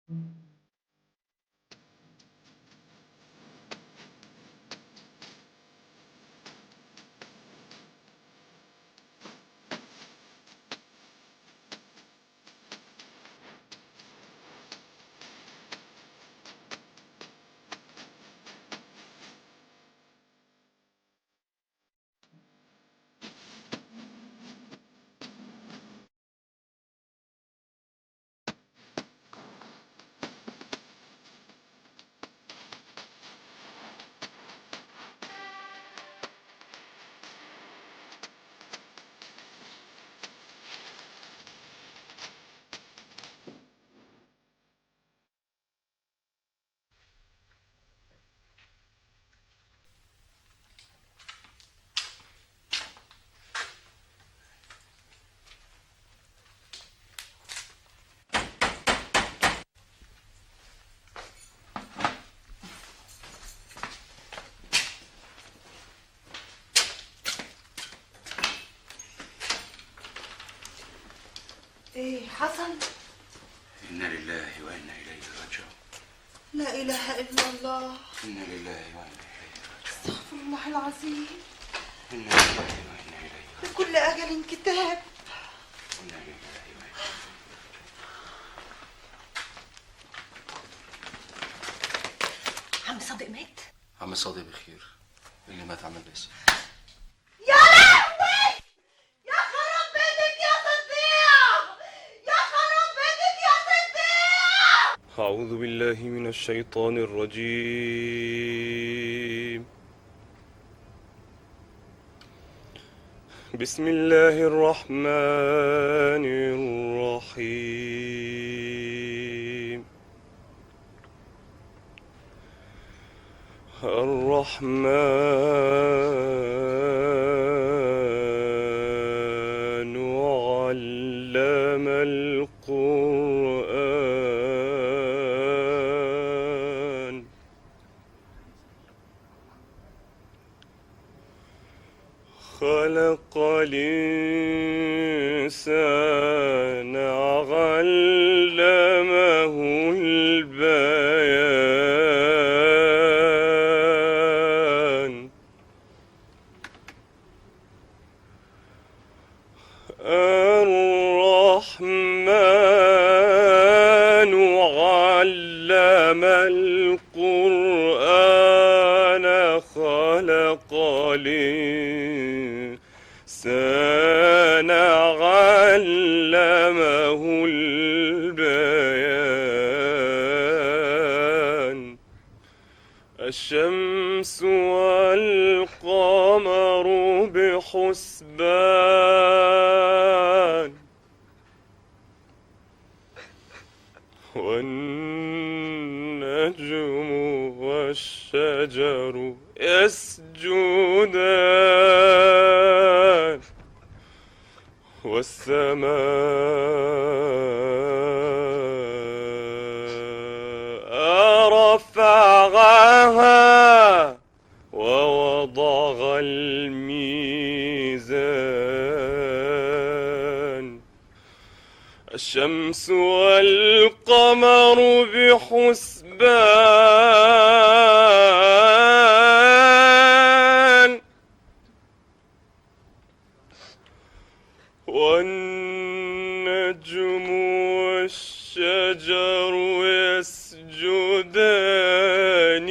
ايه حصل إنا لله وإنا إليه راجعون لا اله الا الله إنا لله وإنا إليه راجعون استغفر الله العظيم إنا لله وإنا إليه راجعون لكل اجل كتاب إنا لله وإنا عم صادق مات عم صادق بخير اللي مات عم باسم يا لهوي يا خرب بيتك يا صديق يا خرب بيتك يا صديق أعوذ بالله من الشيطان الرجيم بسم الله الرحمن الرحيم الرحمن علم القرآن خلق الإنسان علمه البيان الرحمن علم القرآن خلق الإنسان علمه البيان الشمس والقمر بحسبان والنجم والشجر يسجدان والسماء رفعها ووضع الميزان الشمس والقمر بحسبان والنجم والشجر يسجدان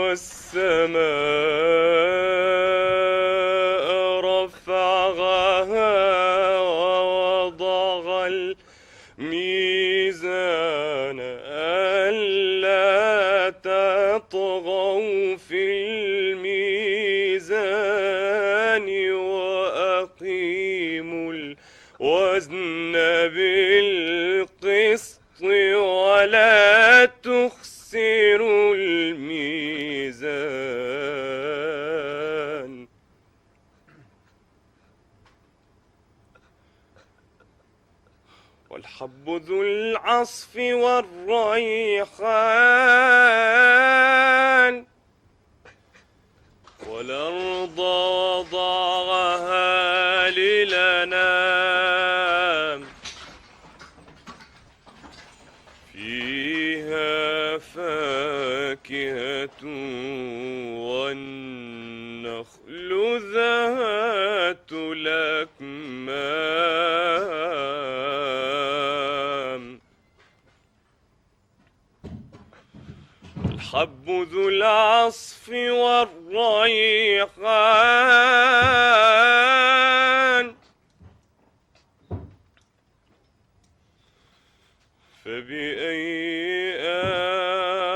والسماء رفعها ووضع الميزان ألا تطغوا في الميزان وأقيموا الوزن بالقسط ولا تخسروا الميزان والحب ذو العصف والريحان والأرض وضعها للأنام فيها فاكهة والنخل ذات الأكمام الحب ذو العصف والريحان فبأي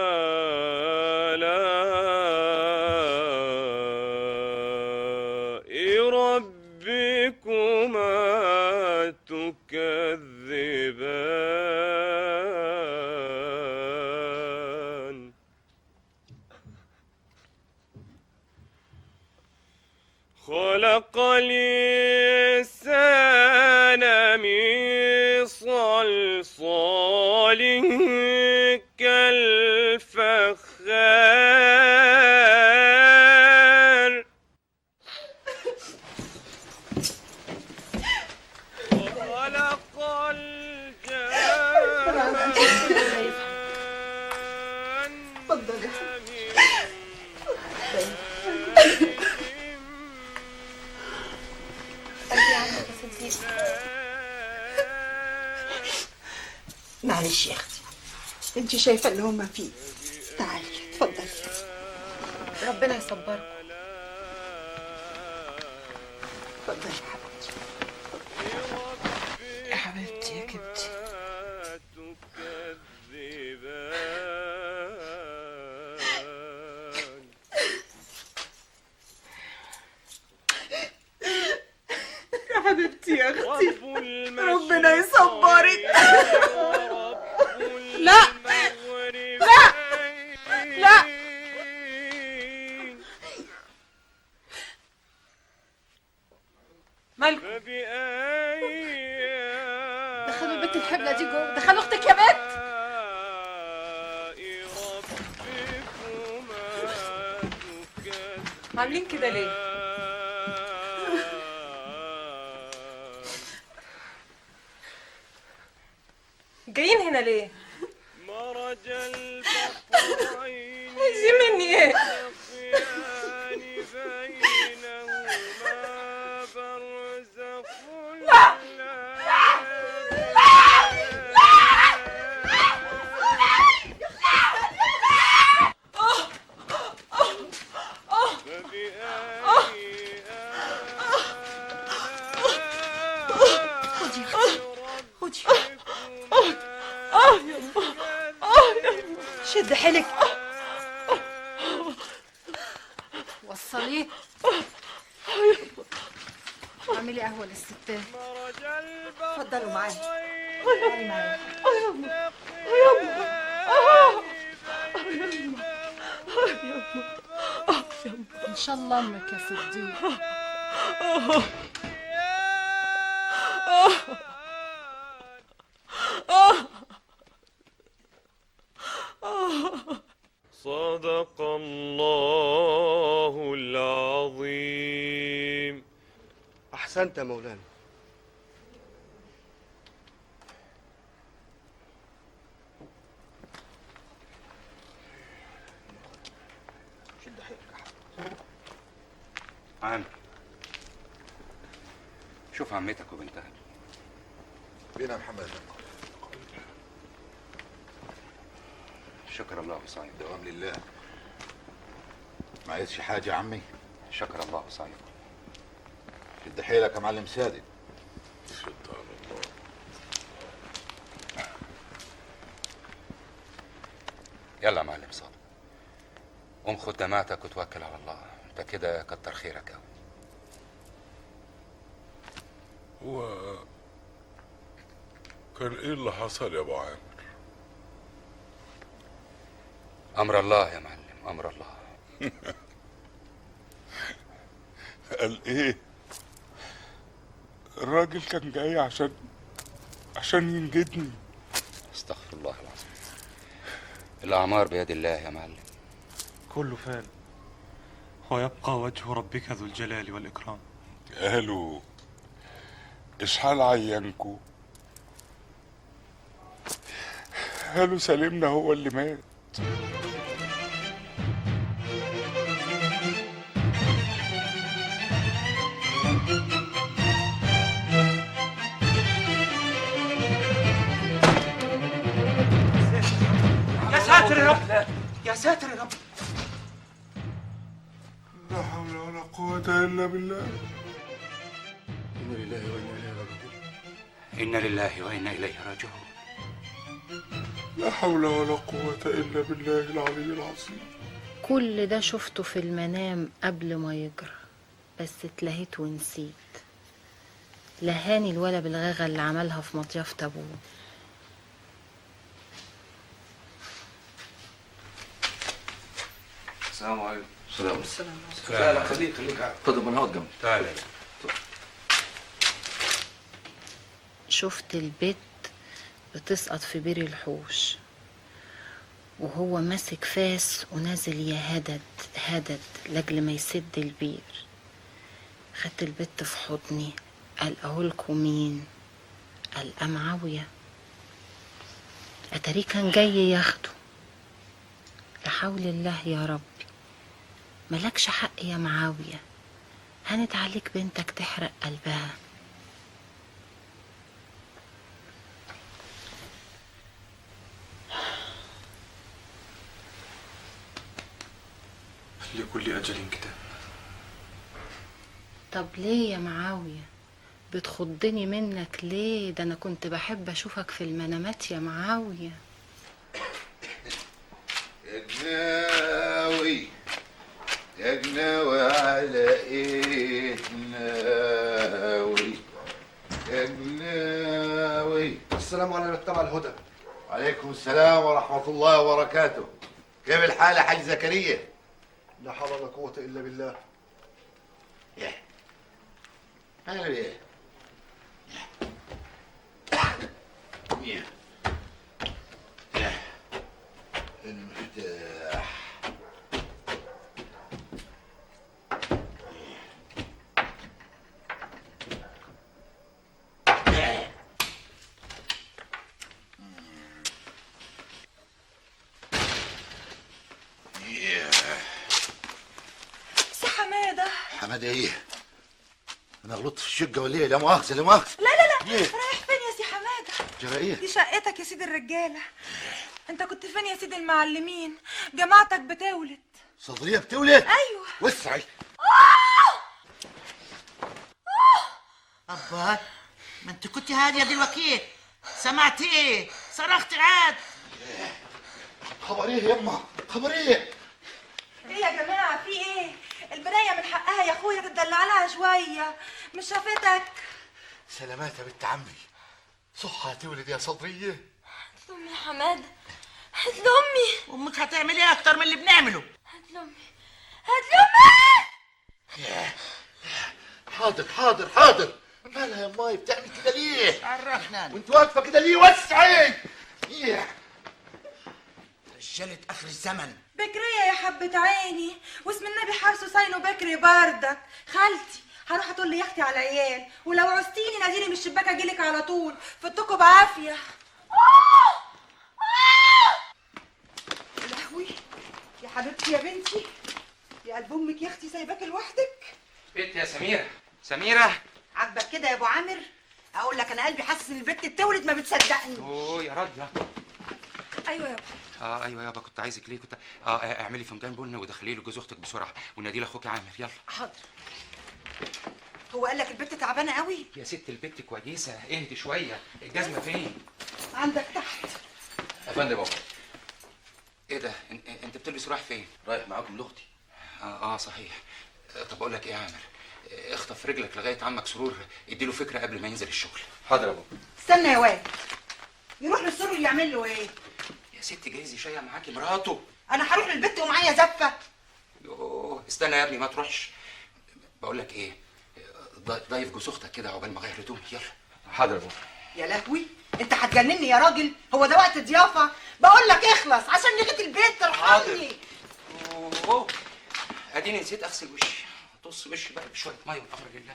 آلاء ربكما تكذبان خلق الإنسان من صلصال كالفخار وخلق الجان معلش يا اختي انت شايفه اللي هما فيه تعالي اتفضلي ربنا يصبركم اتفضلي يا حبيبتي يا حبيبتي يا كبتي تكذبان يا حبيبتي يا اختي رب ربنا يصبرك. لا لا لا. مالكم دخلوا البنت الحبلة دي جوه دخلوا اختك يا بنت عاملين كده ليه جايين هنا ليه مرج البحرين عايزين مني ايه يلتقيان بينهما برزخ لا خدي شد حيلك وصليه اعملي قهوة للستات اتفضلوا معايا تعالي معايا ان شاء الله امك يا صديق صدق الله العظيم أحسنت يا مولانا عامر شوف عمتك وبنتها بينا محمد شكر الله وصايب دوام لله ما عايزش حاجة يا عمي شكر الله وصايب شد حيلك يا معلم سادد يلا يا معلم صادق قوم خد دمعتك وتوكل على الله انت كده كتر خيرك قوي هو كان ايه اللي حصل يا ابو عامر امر الله يا معلم امر الله قال ايه الراجل كان جاي عشان عشان ينجدني استغفر الله العظيم الاعمار بيد الله يا معلم كل فان ويبقى وجه ربك ذو الجلال والإكرام قالوا اشحال عينكو قالوا سليمنا هو اللي مات يا ساتر يا رب يا ساتر يا رب لا حول ولا قوة إلا بالله إنا لله وإنا إليه راجعون إنا لله وإنا إليه راجعون لا حول ولا قوة إلا بالله العلي العظيم كل ده شفته في المنام قبل ما يجرى بس اتلهيت ونسيت لهاني الولا بالغاغة اللي عملها في مضيافة ابوه السلام عليكم السلام لا لا خليك خليك قاعد اتفضل من هقعد جنبي تعال شفت البت بتسقط في بير الحوش وهو ماسك فاس ونازل يا هدد هدد لاجل ما يسد البير خدت البت في حضني قال اقولكوا مين قال معاوية اتاريه كان جاي ياخده لا حول الله يا ربي ملكش حق يا معاوية هانت عليك بنتك تحرق قلبها لكل أجل كتاب طب ليه يا معاوية بتخضني منك ليه ده انا كنت بحب اشوفك في المنامات يا معاوية يا جناوي يا جناوي على ايه ناوي يا جناوي السلام على تبع الهدى وعليكم السلام ورحمة الله وبركاته كيف الحال يا حاج زكريا؟ لا حول ولا قوة إلا بالله يا أهلا بيه يا يا المفتاح سي حماده حماده ايه؟ انا غلطت في الشقه ولا ايه؟ لا مؤاخذه لا مؤاخذه لا لا لا ليه؟ رايح فين يا سي حماده جرى ايه؟ دي شقتك يا سيدي الرجاله انت كنت فين يا سيدي المعلمين جماعتك بتولد صدريه بتولد ايوه وسعي أبا ما انت كنت هادية دلوقتي سمعت ايه صرخت عاد خبر ايه يما؟ خبر ايه؟ ايه يا جماعه في ايه البنايه من حقها يا اخويا تدلع لها شويه مش شافتك سلامات يا بنت عمي صحة تولد يا صدريه امي يا حماده هات لامي امك هتعمل ايه اكتر من اللي بنعمله هات لامي هات لامي حاضر حاضر حاضر مالها يا ماي بتعمل كده ليه؟ عرفنا وانت واقفه كده ليه؟ وسعي ايه؟ رجالة اخر الزمن بكرية يا حبة عيني واسم النبي حارس حسين وبكري بردك خالتي هروح اطل لي يختي على العيال ولو عوزتيني ناديني من الشباك اجيلك على طول فتكوا بعافية يا لهوي يا حبيبتي يا بنتي يا قلب امك يا اختي سايباك لوحدك بنت يا سميرة سميرة عاجبك كده يا ابو عامر اقول لك انا قلبي حاسس ان البت بتولد ما بتصدقني اوه يا راجلة ايوه يابا اه ايوه يابا كنت عايزك ليه كنت اه آه، اعملي فنجان بن ودخلي له جوز اختك بسرعه ونادي له اخوك عامر يلا حاضر هو قال لك البت تعبانه قوي يا ست البت كويسه اهدي شويه الجزمه فين عندك تحت يا فندم بابا ايه ده إن- انت بتلبس رايح فين رايح معاكم لاختي اه اه صحيح آه، طب اقول لك ايه يا عامر آه، اخطف رجلك لغايه عمك سرور اديله فكره قبل ما ينزل الشغل حاضر يا بابا استنى يا واد يروح للسر يعمل له ايه يا ست جايز يشيع معاكي مراته انا هروح للبت ومعايا زفه يوه استنى يا ابني ما تروحش بقول لك ايه ض- ضيف جوز اختك كده عقبال ما اغير هدومي يلا حاضر يا بابا يا لهوي انت هتجنني يا راجل هو ده وقت ضيافه بقول لك اخلص عشان لغيت البيت ترحمني اوه اديني نسيت اغسل وشي طص وشي بقى بشويه ميه والامر لله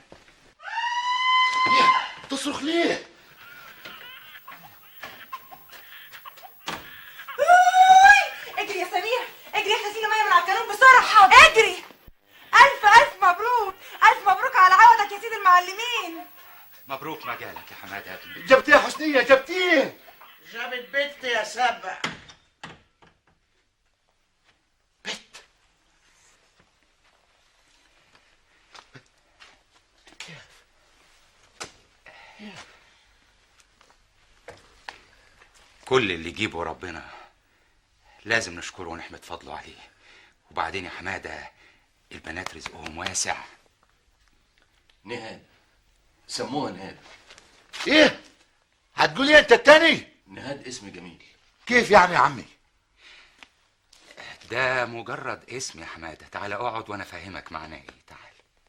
ليه؟ تصرخ ليه؟ اجري حسنية جبتيه جابت بنت يا سبع كل اللي يجيبه ربنا لازم نشكره ونحمد فضله عليه وبعدين يا حماده البنات رزقهم واسع نهاد سموها نهاد ايه هتقول ايه انت التاني نهاد اسم جميل كيف يعني يا عمي ده مجرد اسم يا حماده تعال اقعد وانا افهمك معناه ايه تعال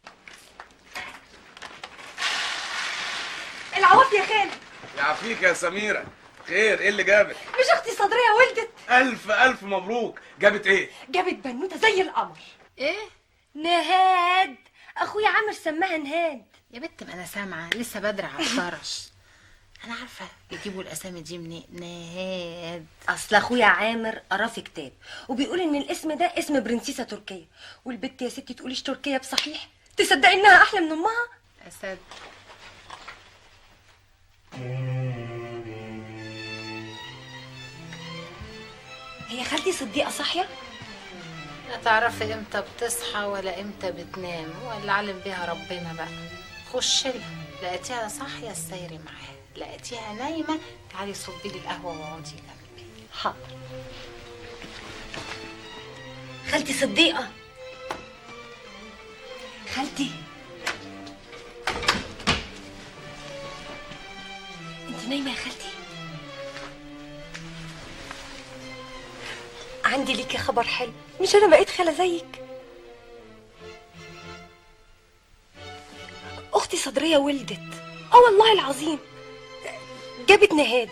العواف يا خالد يعافيك يا سميرة خير ايه اللي جابك مش اختي صدريه ولدت الف الف مبروك جابت ايه جابت بنوته زي القمر ايه نهاد اخويا عامر سماها نهاد يا بنت ما انا سامعه لسه بدري على الفرش انا عارفه يجيبوا الاسامي دي منين نهاد اصل اخويا عامر قرا في كتاب وبيقول ان الاسم ده اسم برنسيسه تركيه والبت يا ستي تقوليش تركيه بصحيح تصدقي انها احلى من امها اسد هي خالتي صديقه صاحيه لا تعرفي امتى بتصحى ولا امتى بتنام ولا علم بيها ربنا بقى خش لها لقيتيها صاحيه السيري معاها لقيتيها نايمه تعالي صبي لي القهوه واقعدي جنبي حاضر خالتي صديقه خالتي انت نايمه يا خالتي عندي ليكي خبر حلو مش انا بقيت خاله زيك اختي صدريه ولدت اه والله العظيم جابت نهاد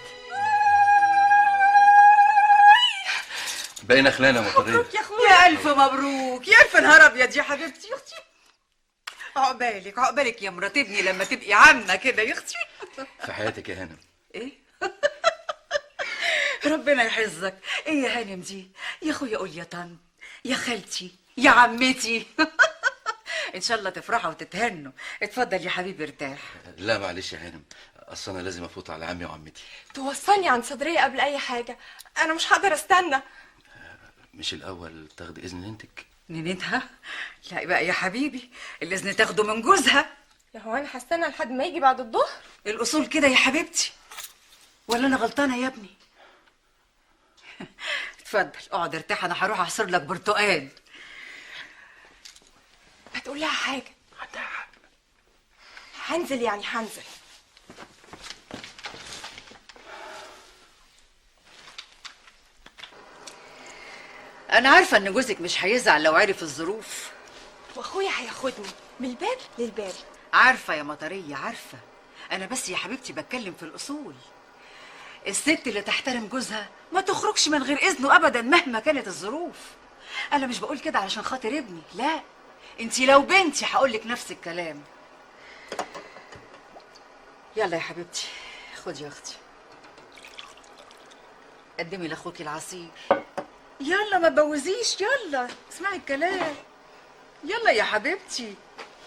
باين خلانة مطرية يا اخويا يا الف مبروك يا الف نهار ابيض يا حبيبتي يا اختي عقبالك عقبالك يا مرات ابني لما تبقي عامه كده يا اختي في حياتك يا هانم ايه ربنا يحفظك ايه يا هانم دي يا اخويا قول يا طن يا خالتي يا عمتي ان شاء الله تفرحوا وتتهنوا اتفضل يا حبيبي ارتاح لا معلش يا هانم اصل انا لازم افوت على عمي وعمتي توصلني عن صدرية قبل أي حاجة أنا مش هقدر أستنى مش الاول تاخدي اذن ننتك نينتها لا بقى يا حبيبي الاذن تاخده من جوزها يا هو أنا هستنى لحد ما يجي بعد الظهر الاصول كده يا حبيبتي ولا انا غلطانه يا ابني اتفضل اقعد ارتاح انا هروح اعصر لك برتقال هتقول لها حاجة هنزل يعني هنزل انا عارفه ان جوزك مش هيزعل لو عرف الظروف واخويا هياخدني من الباب للباب عارفه يا مطريه عارفه انا بس يا حبيبتي بتكلم في الاصول الست اللي تحترم جوزها ما تخرجش من غير اذنه ابدا مهما كانت الظروف انا مش بقول كده علشان خاطر ابني لا انتي لو بنتي هقول لك نفس الكلام يلا يا حبيبتي خدي يا اختي قدمي لاخوكي العصير يلا ما تبوزيش يلا اسمعي الكلام يلا يا حبيبتي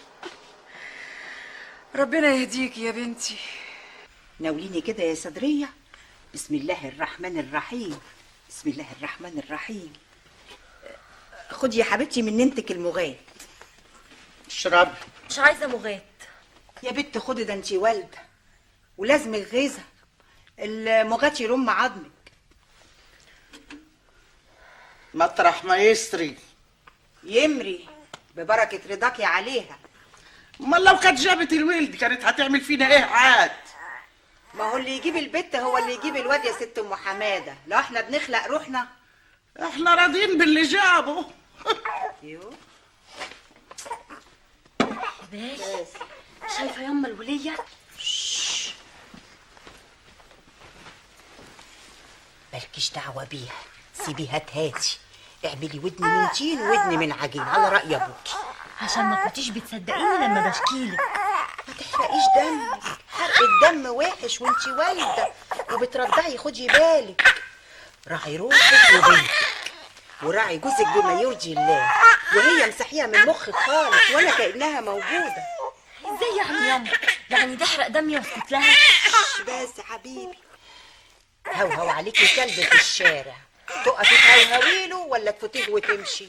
ربنا يهديكي يا بنتي ناوليني كده يا صدرية بسم الله الرحمن الرحيم بسم الله الرحمن الرحيم خدي يا حبيبتي من ننتك المغات اشربي مش عايزه مغات يا بنت خدي ده انتي والده ولازم الغذاء المغات يرم عظمك مطرح ما يسري يمري ببركة رضاكي عليها امال لو كانت جابت الولد كانت هتعمل فينا ايه عاد ما هو اللي يجيب البت هو اللي يجيب الواد يا ست ام حماده لو احنا بنخلق روحنا احنا راضيين باللي جابه يو بس شايفه يما الوليه مالكيش دعوه بيها سيبيها تهاتي اعملي ودن من تين وودن من عجين على راي ابوكي عشان ما كنتيش بتصدقيني لما بشكيلك ما تحرقيش دمك حرق الدم وحش وانتي والده وبترضعي خدي بالك راعي روحك وبنتك وراعي جوزك بما يرضي الله وهي مسحيها من مخك خالص ولا كانها موجوده ازاي يعني يما يعني تحرق دمي واسكت لها بس يا حبيبي هوهو عليكي كلب في الشارع تقفي تهوهوي له ولا تفوتيه وتمشي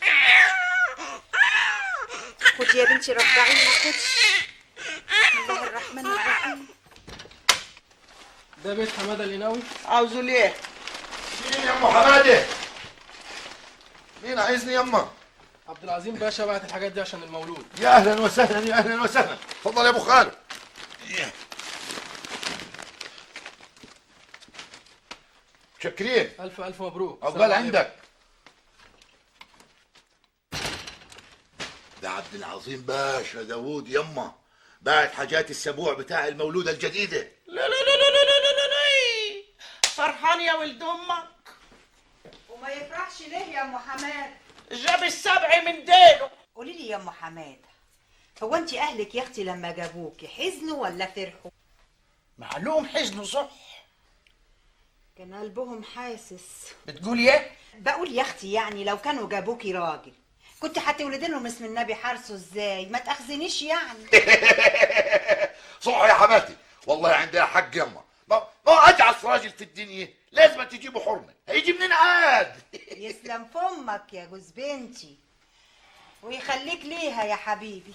خدي يا بنتي رضعيها خدي بسم الله الرحمن الرحيم ده بيت حماده القناوي عاوزه ليه مين يا ام حماده مين عايزني يما عبد العظيم باشا بعت الحاجات دي عشان المولود يا اهلا وسهلا يا اهلا وسهلا اتفضل يا ابو خالد متشكرين الف الف مبروك عقبال السلام عليكم. عندك ده عبد العظيم باشا داوود يما باعت حاجات السبوع بتاع المولودة الجديدة لا لا لا لا لا لا لا لا فرحان يا ولد امك وما يفرحش ليه يا ام حماد جاب السبع من ديله قولي لي يا ام حماد هو انت اهلك يا اختي لما جابوكي حزنوا ولا فرحوا معلوم حزنه صح كان قلبهم حاسس بتقولي ايه بقول يا اختي يعني لو كانوا جابوكي راجل كنت هتولدي لهم اسم النبي حارسه ازاي ما تاخذنيش يعني صح يا حماتي والله عندها حق يما ما ما اجعص راجل في الدنيا لازم تجيبه حرمه هيجي منين عاد يسلم فمك يا جوز بنتي ويخليك ليها يا حبيبي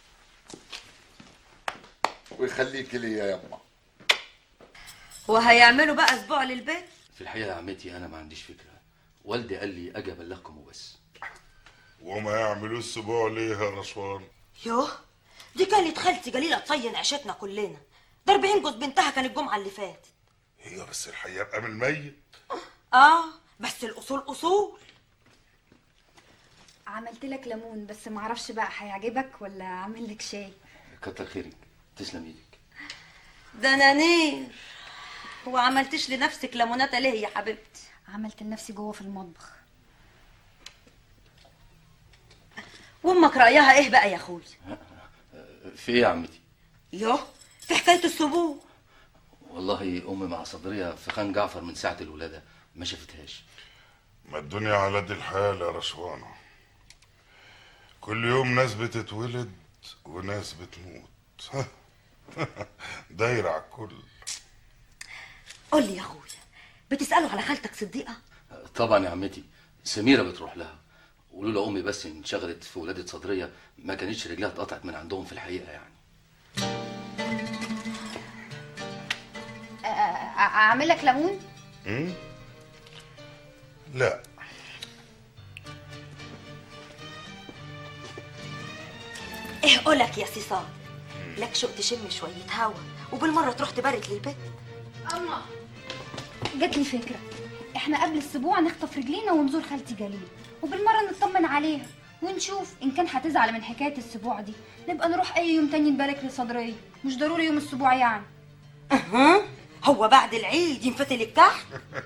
ويخليك لي يا يما وهيعملوا بقى اسبوع للبيت في الحقيقه يا عمتي انا ما عنديش فكره والدي قال لي اجي ابلغكم وبس وما يعملوا السبوع ليه يا رشوان يوه دي كانت خالتي جليله تصين عيشتنا كلنا ده 40 جوز بنتها كان الجمعه اللي فاتت هي بس الحقيقه يبقى من الميت اه بس الاصول اصول عملت لك ليمون بس معرفش بقى هيعجبك ولا اعمل لك شاي كتر خيرك تسلم ايدك ده انا نير هو عملتش لنفسك ليموناته ليه يا حبيبتي عملت لنفسي جوه في المطبخ وامك رايها ايه بقى يا اخوي في ايه يا عمتي يوه في حكايه السبوع والله امي مع صدريه في خان جعفر من ساعه الولاده ما شافتهاش ما الدنيا على دي الحال يا رشوانة كل يوم ناس بتتولد وناس بتموت دايرة على الكل قول لي يا اخويا بتسالوا على خالتك صديقه طبعا يا عمتي سميره بتروح لها ولولا امي بس انشغلت في ولاده صدريه ما كانتش رجلها اتقطعت من عندهم في الحقيقه يعني أ- أ- اعمل لك ليمون أم؟ لا ايه قولك يا سيصاد لك شوق تشم شويه هوا وبالمره تروح تبارك للبيت اما جات لي فكره احنا قبل السبوع نخطف رجلينا ونزور خالتي جليل وبالمره نطمن عليها ونشوف ان كان هتزعل من حكايه السبوع دي نبقى نروح اي يوم تاني نبارك لصدريه مش ضروري يوم السبوع يعني أها هو بعد العيد ينفتل الكحك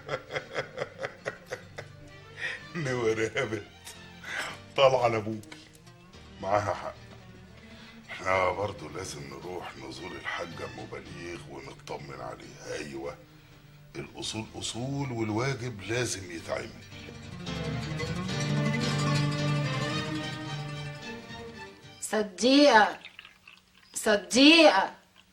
نورابت طالعة لابوك معاها حق احنا برضو لازم نروح نزور الحاجة ام بليغ ونطمن عليها ايوه الاصول اصول والواجب لازم يتعمل صديقة صديقة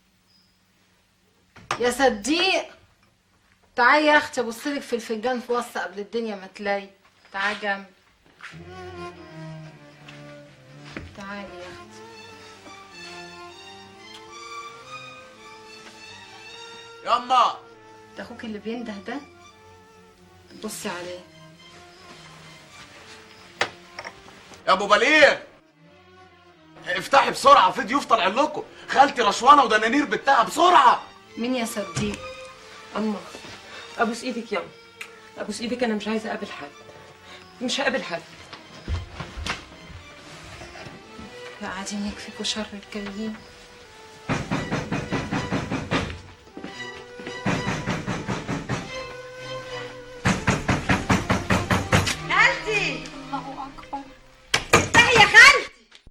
يا صديق تعالي يا اختي ابصلك في الفنجان في وسط قبل الدنيا ما تلاقي تعالي جنبي تعالي يا اختي يما ده اخوك اللي بينده ده بصي عليه يا ابو بليغ افتحي بسرعه في ضيوف طالعين لكم خالتي رشوانه ودنانير بتاعها بسرعه مين يا صديق أما أبوس إيدك يا أما أبوس إيدك أنا مش عايزة أقابل حد مش هقابل حد قاعدين يكفيكوا شر الجايين خالتي الله اكبر افتحي يا خالتي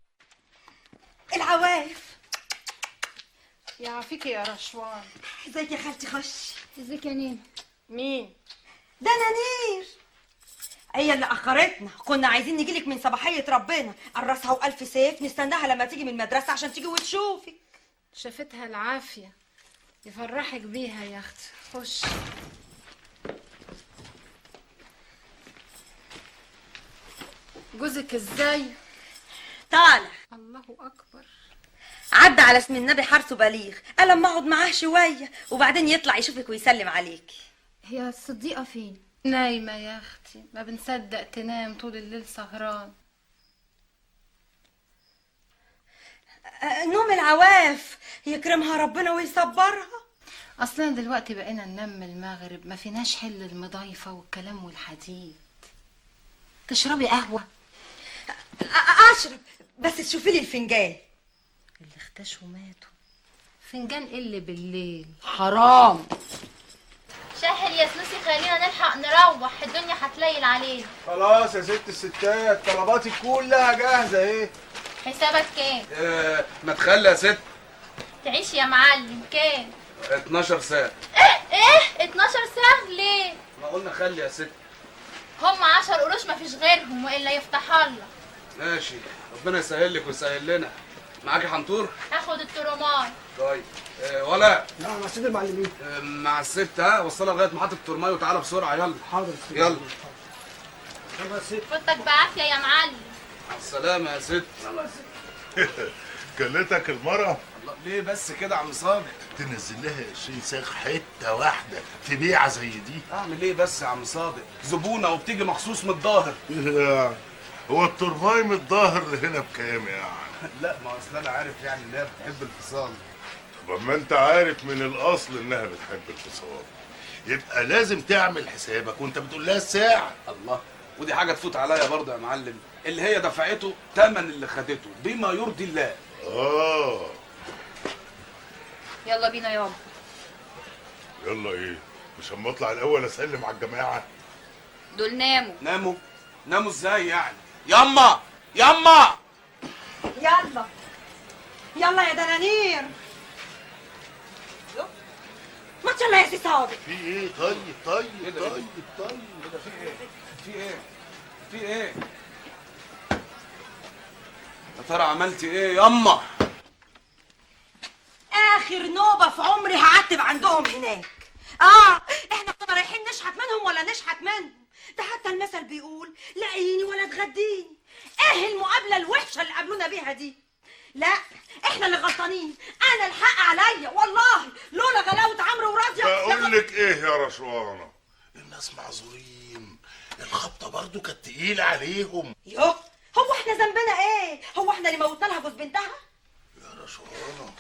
العوايف يعافيكي يا رشوان ازيك يا خالتي خش ازيك يا نين مين ده نانير هي اللي اخرتنا كنا عايزين نجيلك من صباحيه ربنا قرصها والف سيف نستناها لما تيجي من المدرسه عشان تيجي وتشوفي شافتها العافية يفرحك بيها يا اختي خش جوزك ازاي طالع الله اكبر عدى على اسم النبي حارس بليغ قال اما اقعد معاه شويه وبعدين يطلع يشوفك ويسلم عليك هي الصديقة فين نايمة يا اختي ما بنصدق تنام طول الليل سهران آه، نوم العواف يكرمها ربنا ويصبرها اصلا دلوقتي بقينا ننام من المغرب ما فيناش حل المضايفة والكلام والحديد تشربي قهوة آه، اشرب بس تشوفي لي الفنجان اللي اختشوا ماتوا فنجان ايه اللي بالليل حرام شاحل يا سنوسي خلينا نلحق نروح الدنيا هتليل علينا خلاص يا ست الستات طلباتي كلها جاهزه ايه حسابك كام آه ما تخلي يا ست تعيش يا معلم كام 12 ساعة ايه 12 ساعة ليه ما قلنا خلي يا ست هم 10 قروش مفيش غيرهم والا يفتح الله ماشي ربنا يسهل لك ويسهل لنا معاكي حنطور هاخد الترومار طيب آه ولا لا مع سيد المعلمين آه مع الست ها وصلها لغايه محطه الترماي وتعالى بسرعه يلا حاضر يلا فوتك بعافية يا معلم مع السلامه يا ست كلتك المرة الله ليه بس كده يا عم صادق تنزل لها 20 ساغ حته واحده في بيعه زي دي اعمل ايه بس يا عم صادق زبونه وبتيجي مخصوص من الظاهر يعني هو الترماي من الظاهر هنا بكام يعني لا ما اصل انا عارف يعني انها بتحب الفصال طب ما انت عارف من الاصل انها بتحب الفصال يبقى لازم تعمل حسابك وانت بتقول لها الساعه الله ودي حاجه تفوت عليا برضه يا معلم اللي هي دفعته تمن اللي خدته بما يرضي الله اه يلا بينا يابا يلا ايه مش اما اطلع الاول اسلم على الجماعه دول ناموا ناموا ناموا ازاي يعني ياما ياما يلا يلا يا دنانير ما يلا يا سي صادق في ايه طيب طيب إيه ده؟ طيب طيب ايه ده في ايه في ايه في ايه يا ترى عملتي ايه ياما اخر نوبه في عمري هعتب عندهم هناك اه احنا كنا رايحين نشحت منهم ولا نشحت منهم ده حتى المثل بيقول لاقيني ولا تغديني ايه المقابله الوحشه اللي قابلونا بيها دي لا احنا اللي غلطانين انا الحق عليا والله لولا غلاوه عمرو وراضيه بقول لك ايه يا رشوانه الناس معذورين الخبطه برضو كانت تقيله عليهم يوه هو احنا ذنبنا ايه هو احنا اللي موتنا لها جوز بنتها يا رشوانه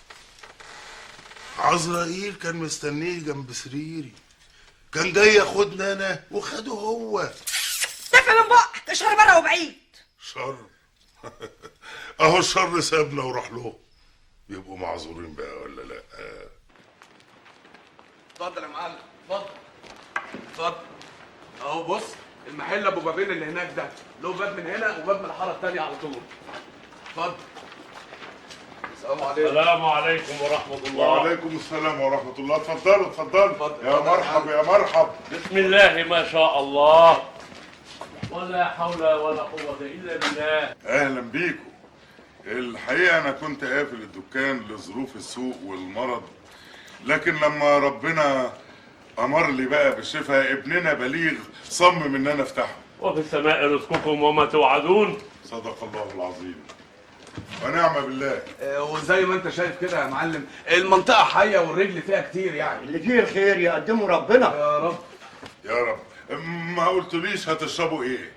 عزرائيل كان مستنيه جنب سريري كان جاي ياخدنا انا وخده هو تفهم من بقك اشهر بره وبعيد شر اهو الشر سابنا وراح له يبقوا معذورين بقى ولا لا اتفضل يا معلم اتفضل اتفضل اهو بص المحل ابو بابين اللي هناك ده له باب من هنا وباب من الحاره الثانيه على طول اتفضل السلام عليكم السلام عليكم ورحمة الله وعليكم السلام ورحمه الله اتفضلوا اتفضلوا يا مرحب يا مرحب بسم الله ما شاء الله ولا حول ولا قوة إلا بالله اهلا بيكم الحقيقه انا كنت قافل الدكان لظروف السوق والمرض لكن لما ربنا امر لي بقى بالشفاء ابننا بليغ صمم ان انا افتحه وفي السماء رزقكم وما توعدون صدق الله العظيم ونعم بالله آه، وزي ما انت شايف كده يا معلم المنطقه حيه والرجل فيها كتير يعني اللي فيه الخير يقدمه ربنا يا رب يا رب ما قلتليش هتشربوا ايه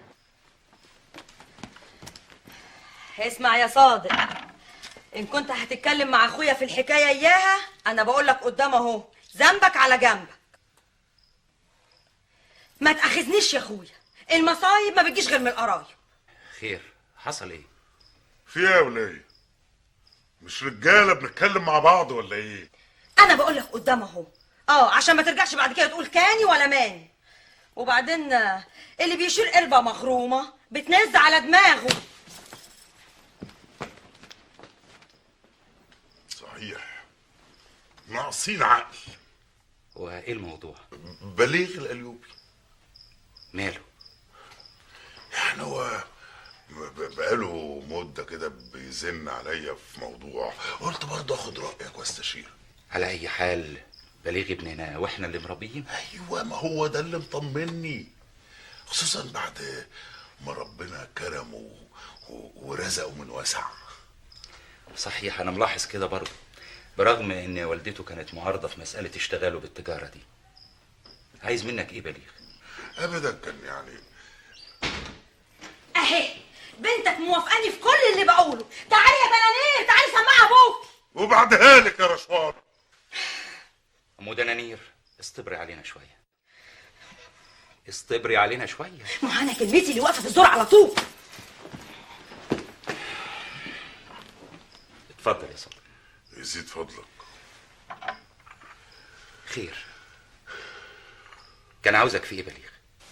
اسمع يا صادق ان كنت هتتكلم مع اخويا في الحكايه اياها انا بقول لك قدام اهو ذنبك على جنبك ما تاخذنيش يا اخويا المصايب ما بتجيش غير من القرايب خير حصل ايه في ايه يا وليه مش رجاله بنتكلم مع بعض ولا ايه انا بقول لك قدام اهو اه عشان ما ترجعش بعد كده تقول كاني ولا ماني وبعدين آه، اللي بيشيل قربه مخرومه بتنز على دماغه صحيح ناقصين عقل هو ايه الموضوع بليغ الأليوبي ماله يعني هو ب- بقاله مده كده بيزن عليا في موضوع قلت برضه اخد رايك واستشير على اي حال بليغ ابننا واحنا اللي مربيين ايوه ما هو ده اللي مطمني خصوصا بعد ما ربنا كرمه و- ورزقه من وسع صحيح انا ملاحظ كده برضه برغم ان والدته كانت معارضه في مساله اشتغاله بالتجاره دي عايز منك ايه بليغ ابدا كان يعني اهي بنتك موافقاني في كل اللي بقوله تعالي يا بلانير تعالي سمعها ابوك وبعدها لك يا رشوان ام دنانير اصطبري علينا شويه اصطبري علينا شويه ما انا كلمتي اللي واقفه في الزور على طول اتفضل يا صديقي يزيد فضلك خير كان عاوزك في ايه بليغ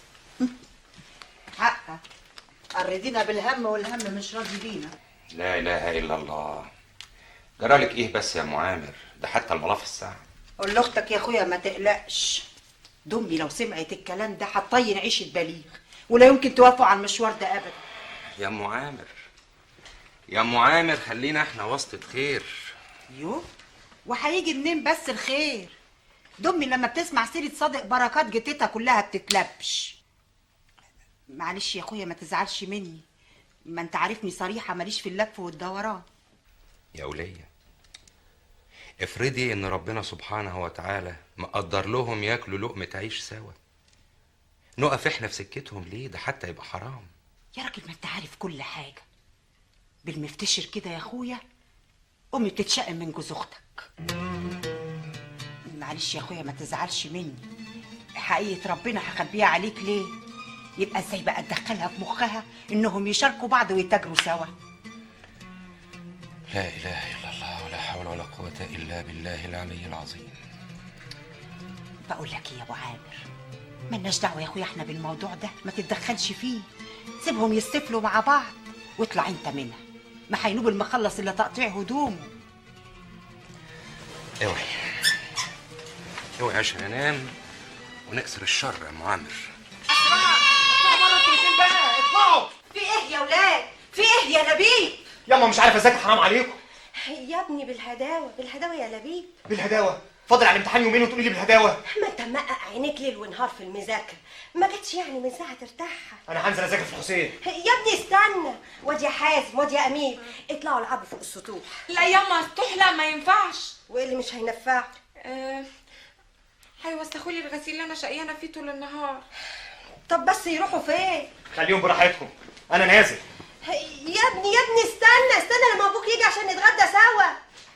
حقك قردينا بالهم والهم مش راضي بينا لا اله الا الله جرالك ايه بس يا معامر ده حتى الملاف الساعه قول لاختك يا اخويا ما تقلقش دمي لو سمعت الكلام ده هتطين عيشة بليغ ولا يمكن توافقوا على المشوار ده ابدا يا ام عامر يا ام عامر خلينا احنا وسطة خير يو وهيجي منين بس الخير دمي لما بتسمع سيرة صادق بركات جتتها كلها بتتلبش معلش يا اخويا ما تزعلش مني ما انت عارفني صريحة ماليش في اللف والدوران يا ولية افرضي ان ربنا سبحانه وتعالى مقدر لهم ياكلوا لقمة عيش سوا نقف احنا في سكتهم ليه ده حتى يبقى حرام يا راجل ما انت عارف كل حاجة بالمفتشر كده يا اخويا امي بتتشقم من جوز اختك معلش يا اخويا ما تزعلش مني حقيقة ربنا هخبيها عليك ليه يبقى ازاي بقى تدخلها في مخها انهم يشاركوا بعض ويتاجروا سوا لا اله الا الله ولا حول ولا قوة الا بالله العلي العظيم بقول لك ايه يا ابو عامر ملناش دعوه يا اخويا احنا بالموضوع ده ما تتدخلش فيه سيبهم يستفلوا مع بعض واطلع انت منها ما هينوب المخلص الا تقطيع هدومه اوعي اوعي عشان انام ونكسر الشر يا معامر مرة التليفون بقى اطلعوا في ايه يا ولاد في ايه يا لبيب ياما مش عارف اذاكر حرام عليكم يا ابني بالهداوه بالهداوه يا لبيب بالهداوه فاضل على الامتحان يومين وتقولي لي بالهداوه ما انت مقق عينيك ليل ونهار في المذاكره ما جاتش يعني من ساعه ترتاحها انا هنزل اذاكر في الحسين يا ابني استنى واد يا حازم واد يا امين اطلعوا العبوا فوق السطوح لا ياما سطوح لا ما ينفعش وايه اللي مش هينفع أه... هيوسخوا لي الغسيل اللي انا شقيانه فيه طول النهار طب بس يروحوا فين خليهم براحتكم انا نازل يا ابني يا ابني استنى استنى لما ابوك يجي عشان نتغدى سوا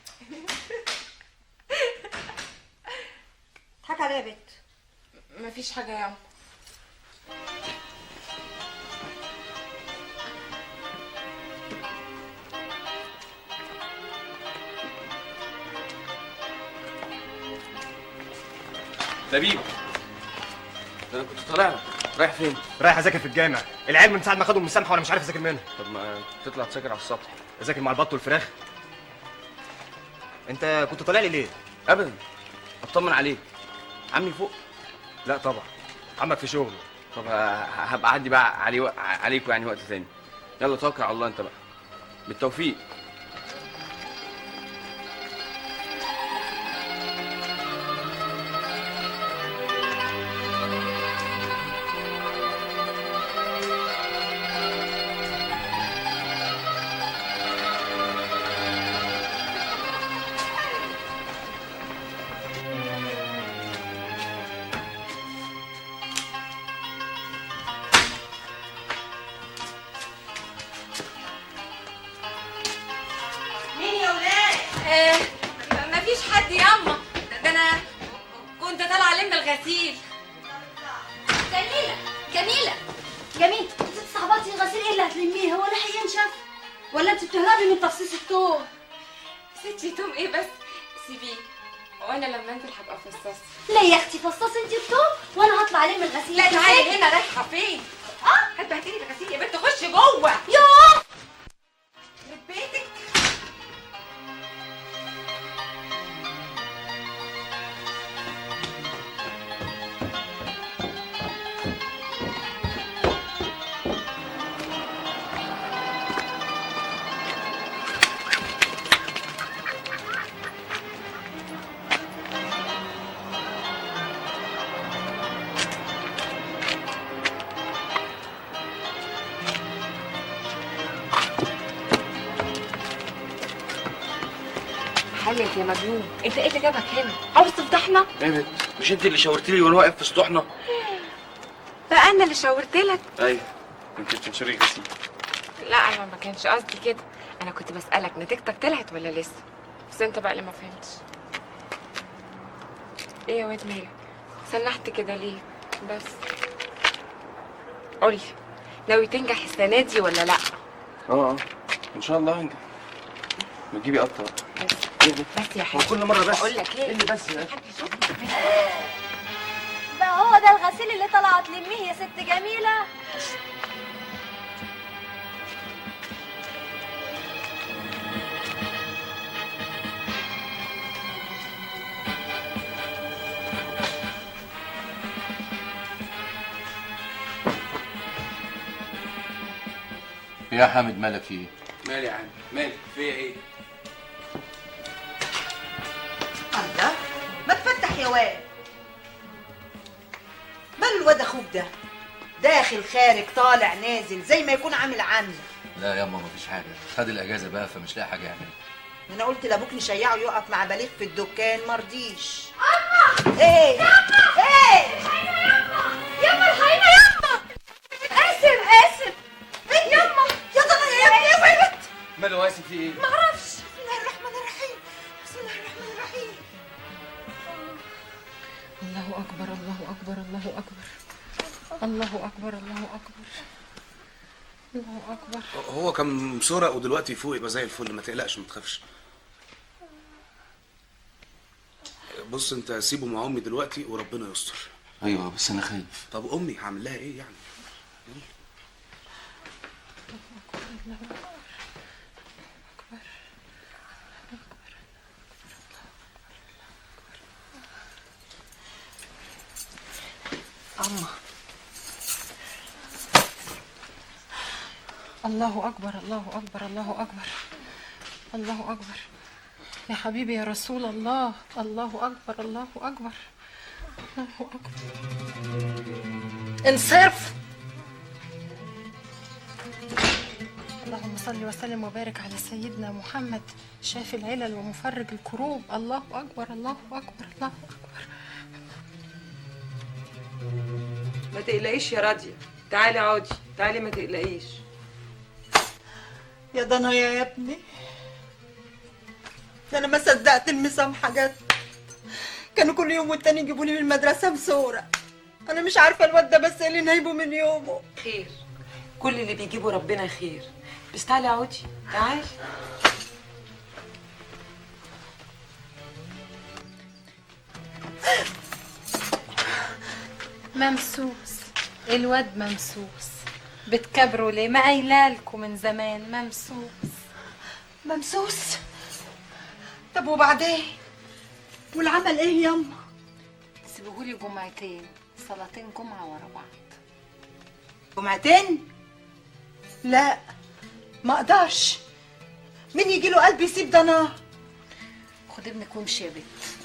اضحك عليا يا بنت مفيش حاجه ياما لبيب ده انا كنت طالع لك. رايح فين؟ رايح اذاكر في الجامع العيال من ساعه ما خدوا المسامحه وانا مش عارف اذاكر منها طب ما تطلع تذاكر على السطح اذاكر مع البط والفراخ انت كنت طالع لي ليه ابدا اطمن عليك عمي فوق لا طبعا عمك في شغل طب ه- هبقى اعدي بقى علي عليكوا يعني وقت تاني يلا توكل على الله انت بقى بالتوفيق مين يا ولاد آه مفيش حد ياما ده- ده انا كنت طالعه الم الغسيل جميلة جميلة جميل انت صاحباتي الغسيل ايه اللي هتلميه هو لحق ينشف ولا انت بتهربي من تفصيص الطوب ستي توم ايه بس سيبيه وانا لما انزل هبقى افصص لا يا اختي فصصي انت الطوب وانا هطلع الم الغسيل لا تعالي سيبي. هنا رايحه فين اه هتبهدلي الغسيل يا بنت خش جوه يوه يخرب بيتك لي انت يا مجنون انت ايه اللي جابك هنا عاوز تفضحنا ايه مش انت اللي شاورت لي وانا واقف في سطوحنا بقى انا اللي شاورت لك ايوه انت بتنشري جسمي لا انا ما كانش قصدي كده انا كنت بسالك نتيجتك طلعت ولا لسه بس انت بقى اللي ما فهمتش ايه يا واد مالك سنحت كده ليه بس قولي ناوي تنجح السنه دي ولا لا اه اه ان شاء الله هنجح ما تجيبي قطه بس يا هو كل مره بس بقول لك ايه اللي بس يا بقى هو ده الغسيل اللي طلعت تلميه يا ست جميلة يا حامد مالك في ايه؟ مالي يا عم مالي فيا ايه الله ما تفتح يا واد مال الواد اخوك ده داخل خارج طالع نازل زي ما يكون عامل عامله لا ياما مفيش حاجه خد الاجازه بقى فمش لاقي حاجه يعملها انا قلت لابوك نشيعه يقف مع بليغ في الدكان مرضيش ايه ايه يما الحقيقة يما اسف اسف يما يا ضنا يا ابني يا بنت ماله واسف في ايه؟ معرفش بسم الله الرحمن الرحيم بسم الله الرحمن الرحيم الله أكبر الله أكبر الله أكبر الله أكبر الله أكبر الله أكبر هو كان مسرق ودلوقتي فوق يبقى زي الفل ما تقلقش ما تخافش بص انت سيبه مع امي دلوقتي وربنا يستر ايوه بس انا خايف طب امي هعمل لها ايه يعني أما الله أكبر الله أكبر الله أكبر الله أكبر يا حبيبي يا رسول الله الله أكبر الله أكبر الله أكبر انصرف اللهم صل وسلم وبارك على سيدنا محمد شافي العلل ومفرج الكروب الله أكبر الله أكبر الله أكبر ما تقلقيش يا راضية تعالي اقعدي تعالي ما تقلقيش يا ضنا يا ابني ده انا ما صدقت المسامحه جت كانوا كل يوم والتاني يجيبوا لي من المدرسه مسوره انا مش عارفه الواد ده بس إيه اللي نايبه من يومه خير كل اللي بيجيبه ربنا خير بس تعالي اقعدي تعالي ممسوس الواد ممسوس بتكبروا ليه ما قايله لكم من زمان ممسوس ممسوس طب وبعدين والعمل ايه ياما سيبوهولي جمعتين صلاتين جمعة ورا بعض جمعتين لا ما اقدرش مين يجي له قلب يسيب ضنا خد ابنك وامشي يا بت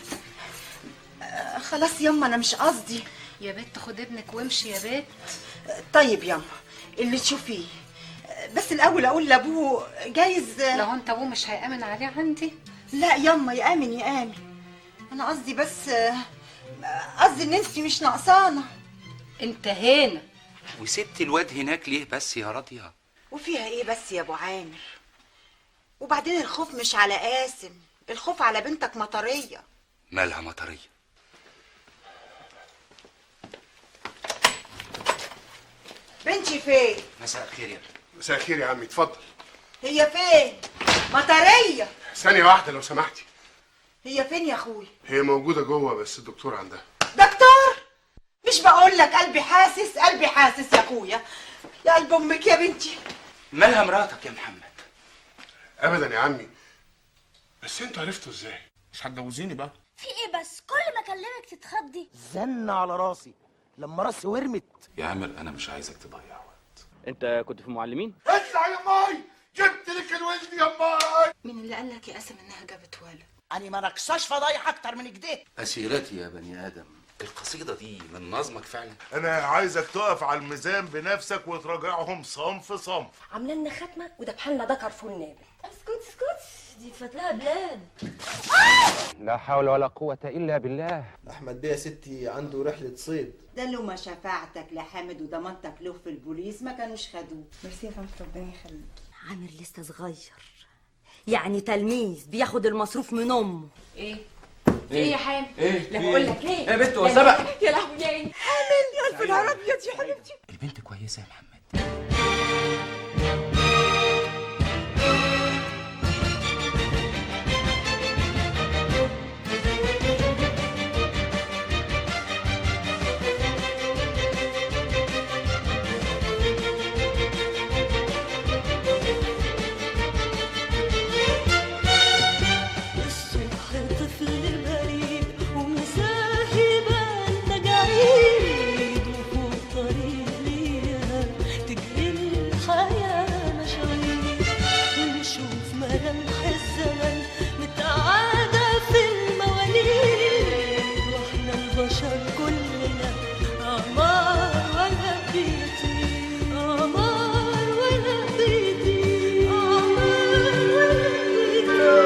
آه خلاص ياما انا مش قصدي يا بت خد ابنك وامشي يا بت طيب ياما اللي تشوفيه آه، بس الاول اقول لابوه جايز لو انت ابوه مش هيامن عليه عندي لا ياما يامن يامن انا قصدي بس آه، قصدي ان انت مش ناقصانه انتهينا وسبت الواد هناك ليه بس يا راضيه وفيها ايه بس يا ابو عامر وبعدين الخوف مش على قاسم الخوف على بنتك مطريه مالها مطريه بنتي فين مساء الخير يا مساء الخير يا عمي اتفضل هي فين مطريه ثانية واحدة لو سمحتي هي فين يا اخوي هي موجودة جوه بس الدكتور عندها دكتور مش بقول لك قلبي حاسس قلبي حاسس يا اخويا يا قلب امك يا بنتي مالها مراتك يا محمد ابدا يا عمي بس انتوا عرفتوا ازاي مش هتجوزيني بقى في ايه بس كل ما اكلمك تتخضي زن على راسي لما راسي ورمت يا عامر انا مش عايزك تضيع انت كنت في معلمين اطلع يا ماي جبت لك الولد يا ماي مين اللي قال لك يا قاسم انها جابت ولد انا ما نقصاش فضايح اكتر من كده اسيرتي يا بني ادم القصيده دي من نظمك فعلا انا عايزك تقف على الميزان بنفسك وتراجعهم صنف صنف عامله لنا ختمه وده بحالنا ده كرفون نابل اسكت اسكت دي فتلها بلاد لا حول ولا قوة إلا بالله احمد بيه يا ستي عنده رحله صيد ده لو ما شفاعتك لحامد وضمانتك له في البوليس ما كانوش خدوه ميرسي يا خالتي ربنا يخليك عامر لسه صغير يعني تلميذ بياخد المصروف من امه ايه في ايه يا حامد إيه؟ لا في بقول إيه؟ لك ايه يا بنت، هو لا، سبق. يا لهوي يا عيني حامل يا الف نهار ابيض يا حبيبتي البنت كويسة يا محمد الصبح طفل بريء ومساهبة تجاعيد وفوق طريق ليها تجري الحياة مشاوير ونشوف ملامح الزمن متعادة في المواليد واحنا البشر كلنا أعمار ولا بيطير أعمار ولا بيطير أعمار ولا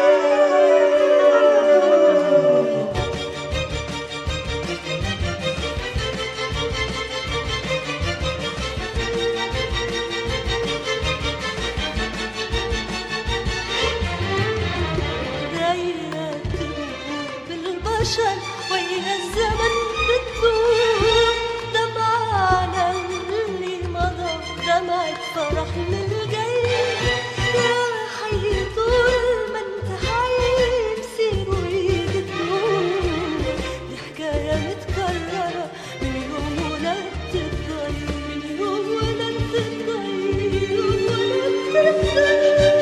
دايرة تدور بالبشر ويا الزمن بتدور دمعة على اللي مضى دمعة فرح للجاي يا حي طول ما انت حي بسير ويجي تدور دي حكاية متكررة من يوم ولدت الضير من يوم ولدت الضير يوم ولدت الضير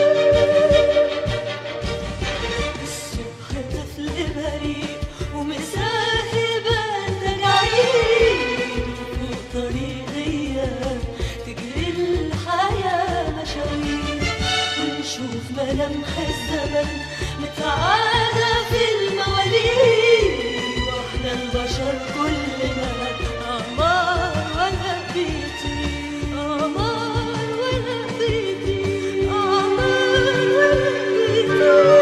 الصبح طفل بريء ومساهبة تجاعيد وفوق طريقية تجري الحياة مشاوير ونشوف ملامح الزمن متعادة في المواليد واحنا البشر كلنا أعمار ولا بيطير أعمار ولا بيطير أعمار ولا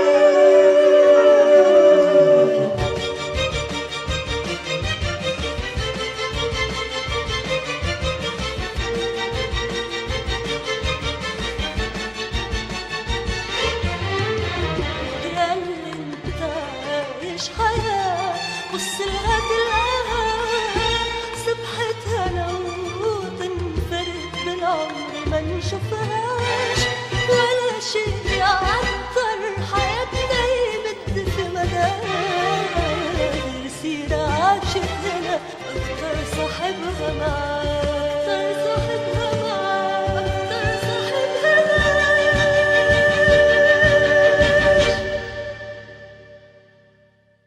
يا اللي انت عايش حياة بص لها تلاقيها سبحتها لو تنفرد بالعمر ما نشوفهاش ولا شيء يعطر حياتنا يمد في مدار سيرة عاشت هنا أكتر صاحبها معاش